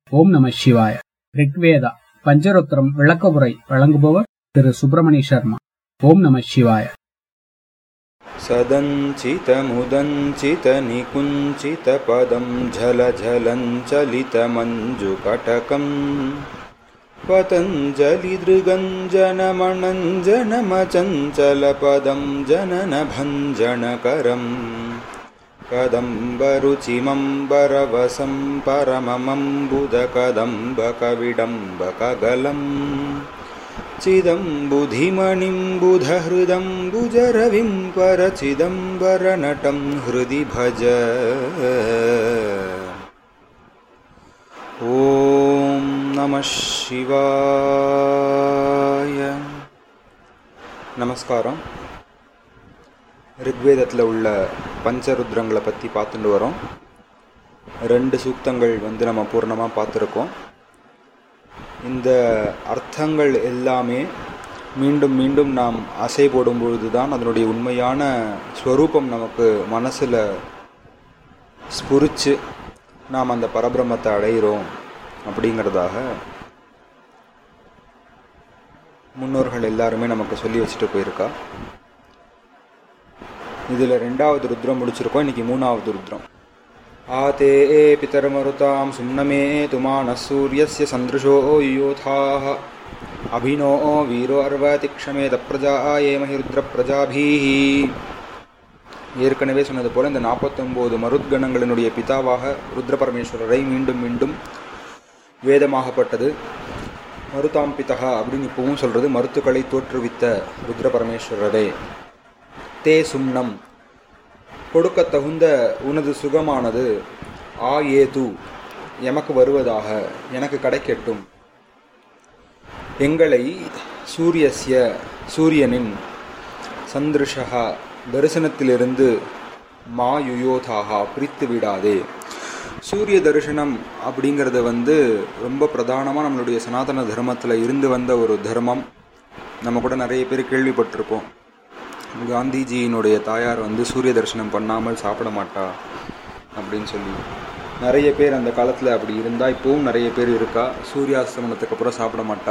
ஓம் நம சிவாய ரிக்வேதா பஞ்சருத்திரம் விளக்கவுரை வழங்குபவர் திரு சுப்பிரமணிய சர்மா ஓம் நம சிவாய सदञ्चितमुदञ्चितनिकुञ्चितपदं झलझलञ्चलितमञ्जुकटकम् पतञ्जलिदृगञ्जनमणञ्जनमचञ्चलपदं जननभञ्जनकरम् कदम्बरुचिमम्बरवसं परममम्बुदकदम्बकविडम्बकगलम् चिदम्बुधिमणिं बुधहृदम्बुजरविं परचिदम्बरनटं हृदि भज ॐ नमः शिवाय நமஸ்காரம் ரிக்வேதத்தில் உள்ள பஞ்சருத்ரங்களை பற்றி பார்த்துட்டு வரோம் ரெண்டு சூக்தங்கள் வந்து நம்ம பூர்ணமாக பார்த்துருக்கோம் இந்த அர்த்தங்கள் எல்லாமே மீண்டும் மீண்டும் நாம் அசை போடும் பொழுது தான் அதனுடைய உண்மையான ஸ்வரூபம் நமக்கு மனசில் ஸ்புரிச்சு நாம் அந்த பரபிரம்மத்தை அடைகிறோம் அப்படிங்கிறதாக முன்னோர்கள் எல்லாருமே நமக்கு சொல்லி வச்சுட்டு போயிருக்கா இதில் ரெண்டாவது ருத்ரம் முடிச்சிருக்கோம் இன்னைக்கு மூணாவது ருத்ரம் आते पितर्मरुतां सुम्नमे तुमानः सूर्यस्य सन्दृशो युयोथाः अभिनो वीरो अर्वतिक्षमेत प्रजा ஏமஹி ருத்ரப்பிரஜாபீஹி ஏற்கனவே சொன்னது போல இந்த நாற்பத்தொம்போது மருத்கணங்களினுடைய பிதாவாக ருத்ர பரமேஸ்வரரை மீண்டும் மீண்டும் வேதமாகப்பட்டது மருதாம் பிதகா அப்படின்னு இப்பவும் சொல்றது மருத்துக்களை தோற்றுவித்த ருத்ர பரமேஸ்வரரே தே சும்னம் கொடுக்க தகுந்த உனது சுகமானது ஆ ஏது எமக்கு வருவதாக எனக்கு கிடைக்கட்டும் எங்களை சூரியஸ்ய சூரியனின் சந்திருஷா தரிசனத்திலிருந்து மா யுயோதாகா பிரித்து விடாதே சூரிய தரிசனம் அப்படிங்கிறது வந்து ரொம்ப பிரதானமாக நம்மளுடைய சனாதன தர்மத்தில் இருந்து வந்த ஒரு தர்மம் நம்ம கூட நிறைய பேர் கேள்விப்பட்டிருப்போம் காந்திஜியினுடைய தாயார் வந்து சூரிய தரிசனம் பண்ணாமல் சாப்பிட மாட்டா அப்படின்னு சொல்லி நிறைய பேர் அந்த காலத்தில் அப்படி இருந்தால் இப்போவும் நிறைய பேர் இருக்கா சூரியாஸ்தமனத்துக்கு அப்புறம் சாப்பிட மாட்டா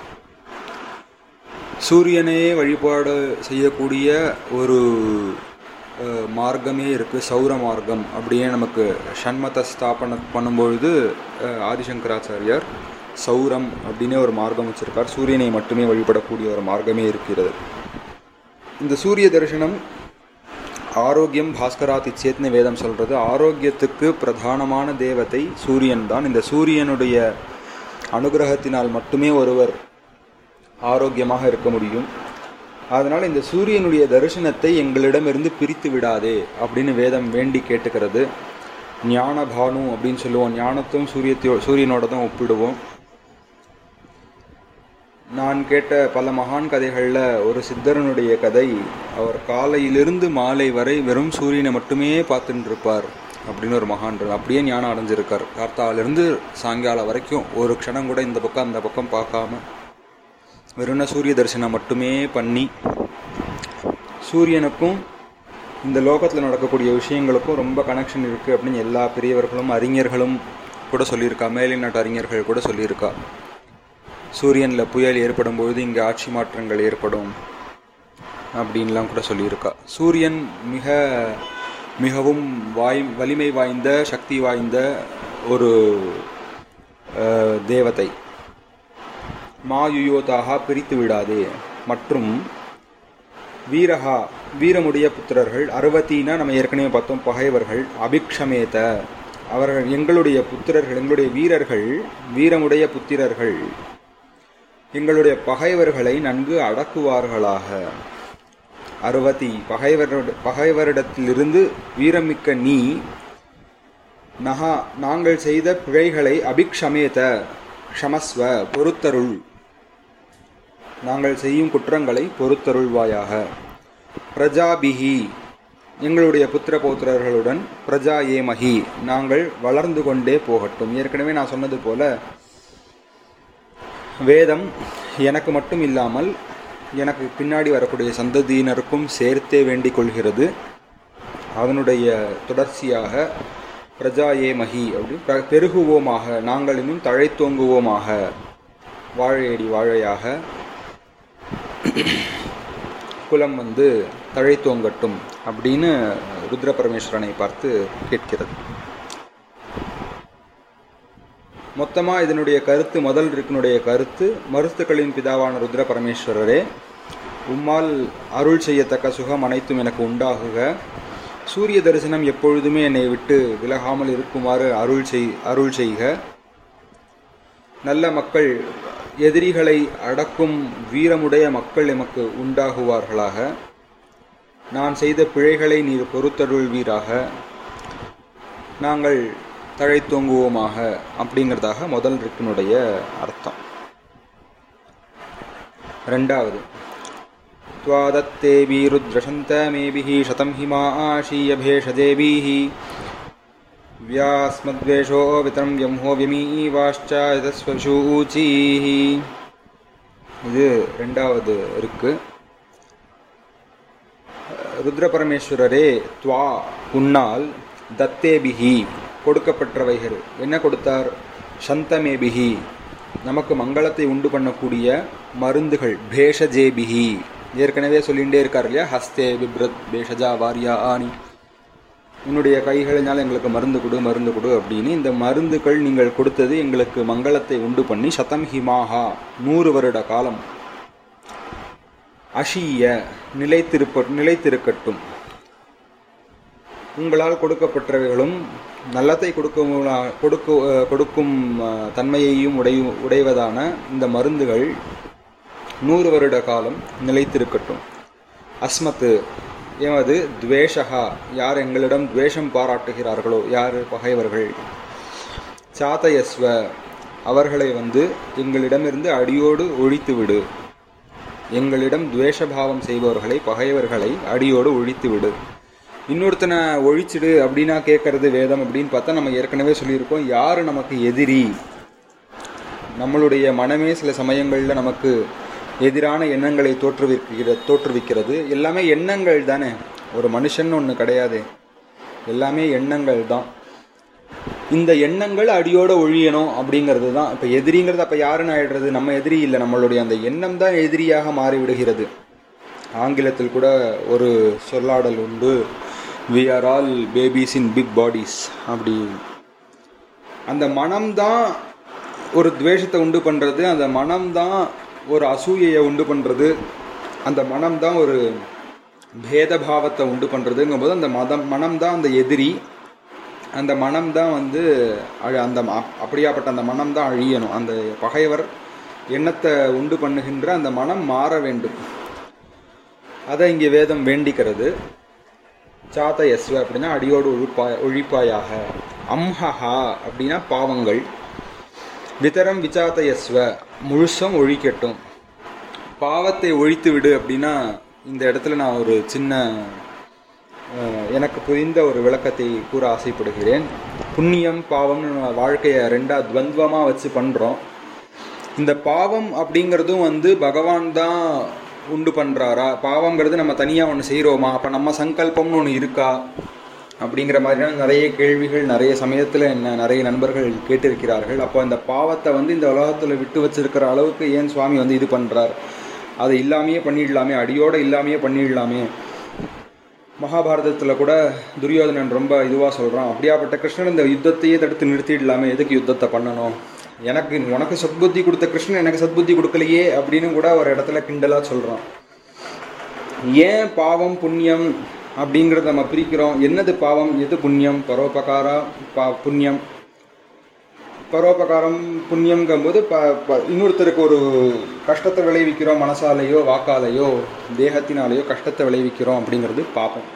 சூரியனையே வழிபாடு செய்யக்கூடிய ஒரு மார்க்கமே இருக்குது சௌர மார்க்கம் அப்படியே நமக்கு ஷண்மத ஸ்தாபன பண்ணும்பொழுது ஆதிசங்கராச்சாரியார் சௌரம் அப்படின்னே ஒரு மார்க்கம் வச்சுருக்கார் சூரியனை மட்டுமே வழிபடக்கூடிய ஒரு மார்க்கமே இருக்கிறது இந்த சூரிய தரிசனம் ஆரோக்கியம் பாஸ்கராத் இச்சேத்னு வேதம் சொல்கிறது ஆரோக்கியத்துக்கு பிரதானமான தேவதை சூரியன் தான் இந்த சூரியனுடைய அனுகிரகத்தினால் மட்டுமே ஒருவர் ஆரோக்கியமாக இருக்க முடியும் அதனால் இந்த சூரியனுடைய தரிசனத்தை எங்களிடமிருந்து பிரித்து விடாதே அப்படின்னு வேதம் வேண்டி கேட்டுக்கிறது ஞான பானு அப்படின்னு சொல்லுவோம் ஞானத்தும் சூரியத்தையோ சூரியனோட தான் ஒப்பிடுவோம் நான் கேட்ட பல மகான் கதைகளில் ஒரு சித்தரனுடைய கதை அவர் காலையிலிருந்து மாலை வரை வெறும் சூரியனை மட்டுமே பார்த்துட்டு இருப்பார் அப்படின்னு ஒரு மகான் அப்படியே ஞானம் அடைஞ்சிருக்கார் கார்த்தாலிருந்து சாயங்காலம் வரைக்கும் ஒரு க்ஷணம் கூட இந்த பக்கம் அந்த பக்கம் பார்க்காம வெறும் சூரிய தரிசனம் மட்டுமே பண்ணி சூரியனுக்கும் இந்த லோகத்தில் நடக்கக்கூடிய விஷயங்களுக்கும் ரொம்ப கனெக்ஷன் இருக்குது அப்படின்னு எல்லா பெரியவர்களும் அறிஞர்களும் கூட சொல்லியிருக்கா மேலை நாட்டு அறிஞர்கள் கூட சொல்லியிருக்கா சூரியனில் புயல் ஏற்படும் பொழுது இங்கே ஆட்சி மாற்றங்கள் ஏற்படும் அப்படின்லாம் கூட சொல்லியிருக்கா சூரியன் மிக மிகவும் வாய் வலிமை வாய்ந்த சக்தி வாய்ந்த ஒரு தேவதை மாயுயோதாக பிரித்து விடாதே மற்றும் வீரஹா வீரமுடைய புத்திரர்கள் அறுபத்தினா நம்ம ஏற்கனவே பார்த்தோம் பகைவர்கள் அபிக்ஷமேத அவர்கள் எங்களுடைய புத்திரர்கள் எங்களுடைய வீரர்கள் வீரமுடைய புத்திரர்கள் எங்களுடைய பகைவர்களை நன்கு அடக்குவார்களாக அறுபத்தி பகைவரோட பகைவரிடத்திலிருந்து வீரமிக்க நீ நகா நாங்கள் செய்த பிழைகளை அபிக்ஷமேத க்ஷமஸ்வ பொறுத்தருள் நாங்கள் செய்யும் குற்றங்களை பொறுத்தருள்வாயாக பிரஜாபிகி எங்களுடைய புத்திர பௌத்திரர்களுடன் பிரஜா ஏமகி நாங்கள் வளர்ந்து கொண்டே போகட்டும் ஏற்கனவே நான் சொன்னது போல வேதம் எனக்கு மட்டும் இல்லாமல் எனக்கு பின்னாடி வரக்கூடிய சந்ததியினருக்கும் சேர்த்தே வேண்டிக் கொள்கிறது அதனுடைய தொடர்ச்சியாக பிரஜா ஏ மகி அப்படி பிர- பெருகுவோமாக நாங்கள் இன்னும் தழைத்தோங்குவோமாக வாழையடி வாழையாக குலம் வந்து தழைத்தோங்கட்டும் அப்படின்னு ருத்ர பரமேஸ்வரனை பார்த்து கேட்கிறது மொத்தமாக இதனுடைய கருத்து முதல் இருக்குனுடைய கருத்து மருத்துக்களின் பிதாவான ருத்ர பரமேஸ்வரரே உம்மால் அருள் செய்யத்தக்க சுகம் அனைத்தும் எனக்கு உண்டாகுக சூரிய தரிசனம் எப்பொழுதுமே என்னை விட்டு விலகாமல் இருக்குமாறு அருள் செய் அருள் செய்க நல்ல மக்கள் எதிரிகளை அடக்கும் வீரமுடைய மக்கள் எமக்கு உண்டாகுவார்களாக நான் செய்த பிழைகளை நீர் பொறுத்தருள்வீராக நாங்கள் தழைத்தோங்குவோமாக அப்படிங்கிறதாக முதல் ரிக்கினுடைய அர்த்தம் ரெண்டாவது त्वादत्तेऽपि रुद्रशन्तमेभिः शतं हिमा आशीय भेषदेवीः व्यास्मद्वेषो वितरं व्यंहो व्यमीवाश्चायतस्वशूचीः இது ரெண்டாவது இருக்கு ருத்ர பரமேஸ்வரரே துவா உன்னால் தத்தேபிகி கொடுக்கப்பட்டவைகள் என்ன கொடுத்தார் சந்தமேபிகி நமக்கு மங்களத்தை உண்டு பண்ணக்கூடிய மருந்துகள் பேஷஜேபிகி ஏற்கனவே சொல்லிகிட்டே இருக்கார் இல்லையா ஹஸ்தே பிப்ரத் பேஷஜா வாரியா ஆனி உன்னுடைய கைகளினால் எங்களுக்கு மருந்து கொடு மருந்து கொடு அப்படின்னு இந்த மருந்துகள் நீங்கள் கொடுத்தது எங்களுக்கு மங்களத்தை உண்டு பண்ணி சதம் ஹிமாஹா நூறு வருட காலம் அஷிய நிலைத்திருப்ப நிலைத்திருக்கட்டும் உங்களால் கொடுக்கப்பட்டவைகளும் நல்லத்தை கொடுக்கும் கொடுக்க கொடுக்கும் அஹ், தன்மையையும் உடை உடைவதான இந்த மருந்துகள் நூறு வருட காலம் நிலைத்திருக்கட்டும் அஸ்மத்து எமது துவேஷகா யார் எங்களிடம் துவேஷம் பாராட்டுகிறார்களோ யார் பகைவர்கள் சாதயஸ்வ அவர்களை வந்து எங்களிடமிருந்து அடியோடு ஒழித்து விடு எங்களிடம் துவேஷபாவம் செய்பவர்களை பகைவர்களை அடியோடு ஒழித்து விடு இன்னொருத்தனை ஒழிச்சிடு அப்படின்னா கேட்கறது வேதம் அப்படின்னு பார்த்தா நம்ம ஏற்கனவே சொல்லியிருக்கோம் யார் நமக்கு எதிரி நம்மளுடைய மனமே சில சமயங்களில் நமக்கு எதிரான எண்ணங்களை தோற்றுவிக்கிற தோற்றுவிக்கிறது எல்லாமே எண்ணங்கள் தானே ஒரு மனுஷன் ஒன்று கிடையாது எல்லாமே எண்ணங்கள் தான் இந்த எண்ணங்கள் அடியோட ஒழியணும் அப்படிங்கிறது தான் இப்போ எதிரிங்கிறது அப்போ யாருன்னு ஆயிடுறது நம்ம எதிரி இல்லை நம்மளுடைய அந்த எண்ணம் தான் எதிரியாக மாறிவிடுகிறது ஆங்கிலத்தில் கூட ஒரு சொல்லாடல் உண்டு we are all babies in big bodies அப்படி அந்த மனம்தான் ஒரு துவேஷத்தை உண்டு பண்ணுறது அந்த மனம்தான் ஒரு அசூயையை உண்டு பண்ணுறது அந்த மனம்தான் ஒரு பேதபாவத்தை உண்டு பண்ணுறதுங்கும்போது அந்த மதம் மனம்தான் அந்த எதிரி அந்த மனம் தான் வந்து அழ- அந்த ம- அப்படியாப்பட்ட அந்த மனம் தான் அழியணும் அந்த பகைவர் எண்ணத்தை உண்டு பண்ணுகின்ற அந்த மனம் மாற வேண்டும் அதை இங்கே வேதம் வேண்டிக்கிறது சாத்த எஸ்வ அப்படின்னா அடியோடு ஒழிப்பாய் ஒழிப்பாயாக அம்ஹஹா அப்படின்னா பாவங்கள் விதரம் விசாத்த எஸ்வ முழுசும் ஒழிக்கட்டும் பாவத்தை ஒழித்து விடு அப்படின்னா இந்த இடத்துல நான் ஒரு சின்ன அஹ், எனக்கு புரிந்த ஒரு விளக்கத்தை கூற ஆசைப்படுகிறேன் புண்ணியம் பாவம்னு நம்ம வாழ்க்கையை ரெண்டா துவந்துவமாக வச்சு பண்ணுறோம் இந்த பாவம் அப்படிங்கிறதும் வந்து பகவான் தான் உண்டு பண்ணுறாரா பாவங்கிறது நம்ம தனியாக ஒன்று செய்கிறோமா அப்போ நம்ம சங்கல்பம்னு ஒன்று இருக்கா அப்படிங்கிற மாதிரியான நிறைய கேள்விகள் நிறைய சமயத்தில் என்ன நிறைய நண்பர்கள் கேட்டிருக்கிறார்கள் அப்போ அந்த பாவத்தை வந்து இந்த உலகத்தில் விட்டு வச்சிருக்கிற அளவுக்கு ஏன் சுவாமி வந்து இது பண்ணுறார் அதை இல்லாமையே பண்ணிடலாமே அடியோடு இல்லாமையே பண்ணிடலாமே மகாபாரதத்தில் கூட துரியோதனன் ரொம்ப இதுவாக சொல்கிறான் அப்படியாப்பட்ட கிருஷ்ணன் இந்த யுத்தத்தையே தடுத்து நிறுத்திடலாமே எதுக்கு யுத்தத்தை பண்ணணும் எனக்கு உனக்கு சத்புத்தி கொடுத்த கிருஷ்ணன் எனக்கு சத்புத்தி கொடுக்கலையே அப்படின்னு கூட ஒரு இடத்துல கிண்டலாக சொல்கிறான் ஏன் பாவம் புண்ணியம் அப்படிங்கிறத நம்ம பிரிக்கிறோம் என்னது பாவம் எது புண்ணியம் பரோபகாரா பா புண்ணியம் பரோபகாரம் புண்ணியம்ங்கும்போது ப ப இன்னொருத்தருக்கு ஒரு கஷ்டத்தை விளைவிக்கிறோம் மனசாலேயோ வாக்காலேயோ தேகத்தினாலேயோ கஷ்டத்தை விளைவிக்கிறோம் அப்படிங்கிறது பாப்பம்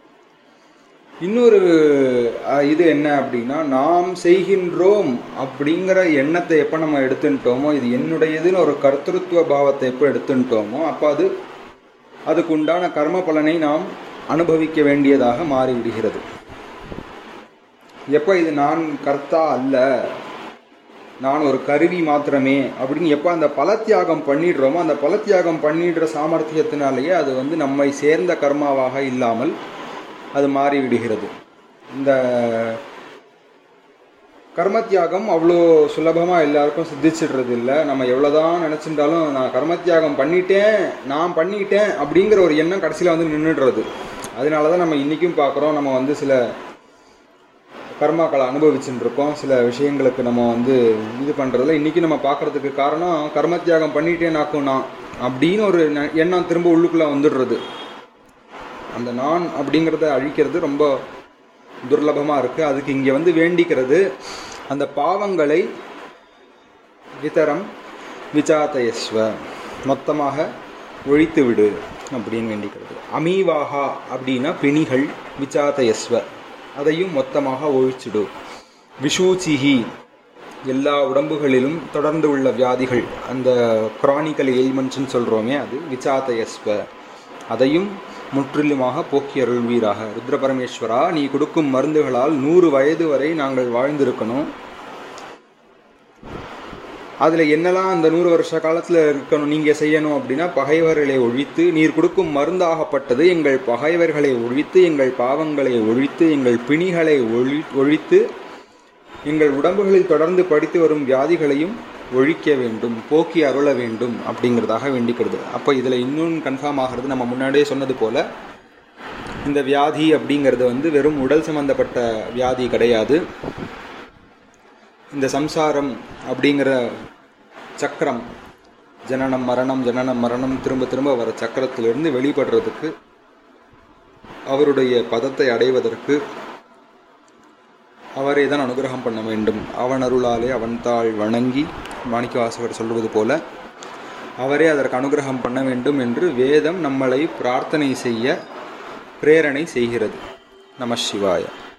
இன்னொரு அஹ், இது என்ன அப்படின்னா நாம் செய்கின்றோம் அப்படிங்கிற எண்ணத்தை எப்போ நம்ம எடுத்துட்டோமோ இது என்னுடையதுன்னு ஒரு கர்த்தృత్వ பாவத்தை எப்போ எடுத்துட்டோமோ அப்போ அது அதுக்கு உண்டான கர்ம பலனை நாம் அனுபவிக்க வேண்டியதாக மாறிவிடுகிறது எப்போ இது நான் கர்த்தா அல்ல நான் ஒரு கருவி மாத்திரமே அப்படின்னு எப்போ அந்த பலத்தியாகம் பண்ணிடுறோமோ அந்த பலத்தியாகம் பண்ணிடுற சாமர்த்தியத்தினாலேயே அது வந்து நம்மை சேர்ந்த கர்மாவாக இல்லாமல் அது மாறிவிடுகிறது இந்த கர்மத்தியாகம் அவ்வளோ சுலபமாக எல்லாருக்கும் சித்திச்சிடுறது இல்லை நம்ம எவ்வளோதான் நினச்சிருந்தாலும் நான் கர்மத்தியாகம் பண்ணிட்டேன் நான் பண்ணிட்டேன் அப்படிங்கிற ஒரு எண்ணம் கடைசியில் வந்து நின்றுடுறது அதனால தான் நம்ம இன்றைக்கும் பார்க்குறோம் நம்ம வந்து சில கர்மாக்களை அனுபவிச்சுட்டு இருக்கோம் சில விஷயங்களுக்கு நம்ம வந்து இது பண்ணுறதில்ல இன்றைக்கி நம்ம பார்க்குறதுக்கு காரணம் கர்மத்தியாகம் பண்ணிட்டேனாக்கும் நான் அப்படின்னு ஒரு ந- எண்ணம் திரும்ப உள்ளுக்குள்ளே வந்துடுறது அந்த நான் அப்படிங்கிறத அழிக்கிறது ரொம்ப துர்லபமாக இருக்குது அதுக்கு இங்கே வந்து வேண்டிக்கிறது அந்த பாவங்களை விதரம் விசாத்தயஸ்வ மொத்தமாக ஒழித்து விடு அப்படின்னு வேண்டிக்கிறது அமீவாகா அப்படின்னா பிணிகள் விசாத்தயஸ்வ அதையும் மொத்தமாக ஒழிச்சிடு விஷூச்சிஹி எல்லா உடம்புகளிலும் தொடர்ந்து உள்ள வியாதிகள் அந்த குரானிக்கல் எயில்மெண்ட்ஸ்னு சொல்கிறோமே அது விசாத்தயஸ்வ அதையும் முற்றிலுமாக போக்கி அருள்வீராக ருத்ர பரமேஸ்வரா நீ கொடுக்கும் மருந்துகளால் நூறு வயது வரை நாங்கள் வாழ்ந்திருக்கணும் அதில் என்னெல்லாம் அந்த நூறு வருஷ காலத்தில் இருக்கணும் நீங்கள் செய்யணும் அப்படின்னா பகைவர்களை ஒழித்து நீர் கொடுக்கும் மருந்தாகப்பட்டது எங்கள் பகைவர்களை ஒழித்து எங்கள் பாவங்களை ஒழித்து எங்கள் பிணிகளை ஒழி ஒழித்து எங்கள் உடம்புகளில் தொடர்ந்து படித்து வரும் வியாதிகளையும் ஒழிக்க வேண்டும் போக்கி அருள வேண்டும் அப்படிங்கிறதாக வேண்டிக்கிறது அப்போ இதில் இன்னும் கன்ஃபார்ம் ஆகிறது நம்ம முன்னாடியே சொன்னது போல் இந்த வியாதி அப்படிங்கிறது வந்து வெறும் உடல் சம்பந்தப்பட்ட வியாதி கிடையாது இந்த சம்சாரம் அப்படிங்கிற சக்கரம் ஜனனம் மரணம் ஜனனம் மரணம் திரும்ப திரும்ப வர சக்கரத்திலிருந்து வெளிப்படுறதுக்கு அவருடைய பதத்தை அடைவதற்கு அவரை தான் அனுகிரகம் பண்ண வேண்டும் அவன் அருளாலே அவன் தாள் வணங்கி மாணிக்கவாசகர் சொல்வது போல அவரே அதற்கு அனுகிரகம் பண்ண வேண்டும் என்று வேதம் நம்மளை பிரார்த்தனை செய்ய பிரேரணை செய்கிறது நம சிவாய